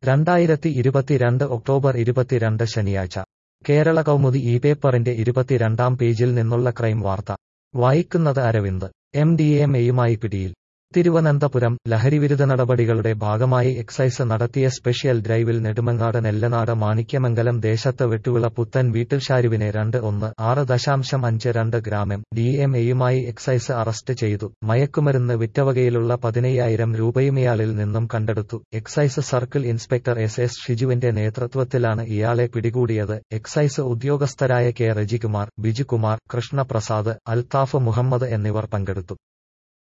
രണ്ടായിരത്തി ഇരുപത്തിരണ്ട് ഒക്ടോബർ ഇരുപത്തിരണ്ട് ശനിയാഴ്ച കേരള കൗമുദി ഈ പേപ്പറിന്റെ ഇരുപത്തിരണ്ടാം പേജിൽ നിന്നുള്ള ക്രൈം വാർത്ത വായിക്കുന്നത് അരവിന്ദ് എം ഡി എം എയുമായി പിടിയിൽ തിരുവനന്തപുരം ലഹരിവിരുദ്ധ നടപടികളുടെ ഭാഗമായി എക്സൈസ് നടത്തിയ സ്പെഷ്യൽ ഡ്രൈവിൽ നെടുമങ്ങാട് നെല്ലനാട് മാണിക്യമംഗലം ദേശത്ത് വെട്ടുവിള പുത്തൻ വീട്ടിൽ ഷാരുവിനെ രണ്ട് ഒന്ന് ആറ് ദശാംശം അഞ്ച് രണ്ട് ഗ്രാമം ഡി എം എയുമായി എക്സൈസ് അറസ്റ്റ് ചെയ്തു മയക്കുമരുന്ന് വിറ്റവകയിലുള്ള പതിനയ്യായിരം രൂപയും ഇയാളിൽ നിന്നും കണ്ടെടുത്തു excise circle inspector S S ഷിജുവിന്റെ നേതൃത്വത്തിലാണ് ഇയാളെ പിടികൂടിയത് എക്സൈസ് ഉദ്യോഗസ്ഥരായ കെ റജികുമാർ ബിജുകുമാർ കൃഷ്ണപ്രസാദ് അൽത്താഫ് മുഹമ്മദ് എന്നിവർ പങ്കെടുത്തു